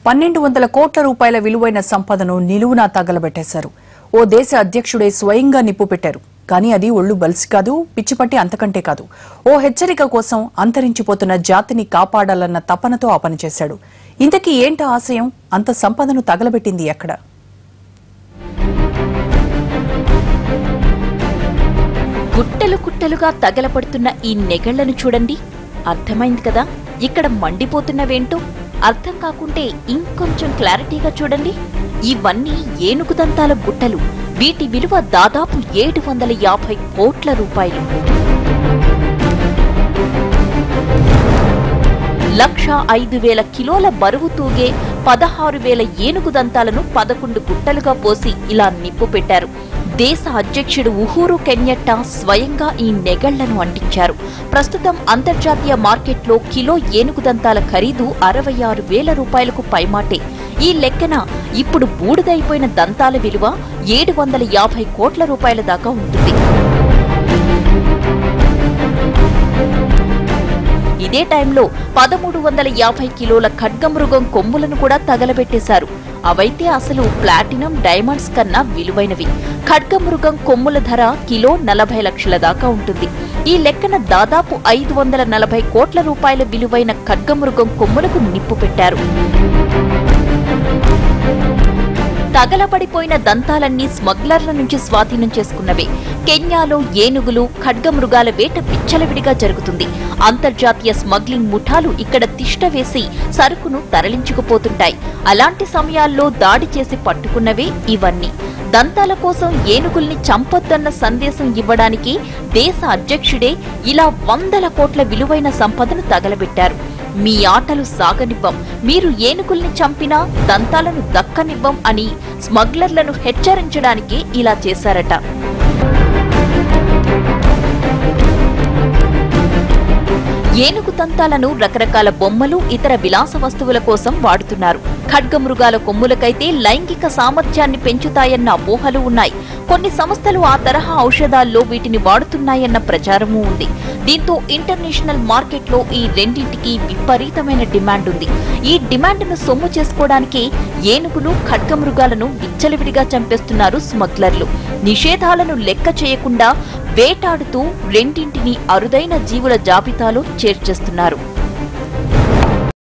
పన్నెండు వందల కోట్ల రూపాయల విలువైన సంపదను నిలువునా తగలబెట్టేశారు ఓ దేశ అధ్యక్షుడే స్వయంగా నిప్పు పెట్టారు కానీ అది ఒళ్ళు బలిసి కాదు పిచ్చిపట్టి అంతకంటే కాదు ఓ హెచ్చరిక కోసం అంతరించిపోతున్న జాతిని కాపాడాలన్న తపనతో ఆ పని చేశాడు ఇంతకీ ఏంట ఆశయం అంత సంపదను తగలబెట్టింది ఎక్కడ గుట్టలు గుట్టలుగా తగలపడుతున్న ఈ నెగళ్లను చూడండి అర్థమైంది కదా ఇక్కడ మండిపోతున్నవేంటో అర్థం కాకుంటే ఇంకొంచెం క్లారిటీగా చూడండి ఇవన్నీ ఏనుగు దంతాల గుట్టలు వీటి విలువ దాదాపు ఏడు వందల యాభై కోట్ల రూపాయలు లక్ష ఐదు వేల కిలోల బరువు తూగే పదహారు వేల ఏనుగు దంతాలను పదకొండు గుట్టలుగా పోసి ఇలా నిప్పు పెట్టారు దేశ అధ్యక్షుడు ఉహూరు కెన్యట్టా స్వయంగా ఈ నెగళ్లను అంటించారు ప్రస్తుతం అంతర్జాతీయ మార్కెట్లో కిలో ఏనుగు దంతాల ఖరీదు అరవై ఆరు వేల రూపాయలకు పైమాటే ఈ లెక్కన ఇప్పుడు బూడిదైపోయిన దంతాల విలువ ఏడు వందల యాభై కోట్ల రూపాయల దాకా ఉంటుంది ఇదే టైంలో పదమూడు వందల యాభై కిలోల ఖడ్గమృగం కొమ్ములను కూడా తగలబెట్టేశారు అవైతే అసలు ప్లాటినం డైమండ్స్ కన్నా విలువైనవి ఖడ్గమృగం కొమ్ముల ధర కిలో నలభై లక్షల దాకా ఉంటుంది ఈ లెక్కన దాదాపు ఐదు వందల నలభై కోట్ల రూపాయల విలువైన ఖడ్గమృగం కొమ్ములకు నిప్పు పెట్టారు తగలబడిపోయిన దంతాలన్నీ స్మగ్లర్ల నుంచి స్వాధీనం చేసుకున్నవే కెన్యాలో ఏనుగులు ఖడ్గమృగాల వేట పిచ్చలవిడిగా జరుగుతుంది అంతర్జాతీయ స్మగ్లింగ్ ముఠాలు ఇక్కడ తిష్ట వేసి సరుకును తరలించుకుపోతుంటాయి అలాంటి సమయాల్లో దాడి చేసి పట్టుకున్నవే ఇవన్నీ దంతాల కోసం ఏనుగుల్ని చంపొద్దన్న సందేశం ఇవ్వడానికి దేశ అధ్యక్షుడే ఇలా వందల కోట్ల విలువైన సంపదను తగలబెట్టారు మీ ఆటలు సాగనివ్వం మీరు ఏనుగుల్ని చంపినా దంతాలను దక్కనివ్వం అని స్మగ్లర్లను హెచ్చరించడానికి ఇలా చేశారట ఏనుగు దంతాలను రకరకాల బొమ్మలు ఇతర విలాస వస్తువుల కోసం వాడుతున్నారు ఖడ్గమృగాల కొమ్ములకైతే లైంగిక సామర్థ్యాన్ని పెంచుతాయన్న అపోహలు ఉన్నాయి కొన్ని సంస్థలు ఆ తరహా ఔషధాల్లో వీటిని వాడుతున్నాయన్న ప్రచారమూ ఉంది దీంతో ఇంటర్నేషనల్ మార్కెట్లో ఈ రెండింటికి విపరీతమైన డిమాండ్ ఉంది ఈ డిమాండ్ను సొమ్ము చేసుకోవడానికి ఏనుగులు ఖడ్గమృగాలను విచ్చలవిడిగా చంపేస్తున్నారు స్మగ్లర్లు నిషేధాలను లెక్క చేయకుండా వేటాడుతూ రెండింటిని అరుదైన జీవుల జాబితాలో చేర్చేస్తున్నారు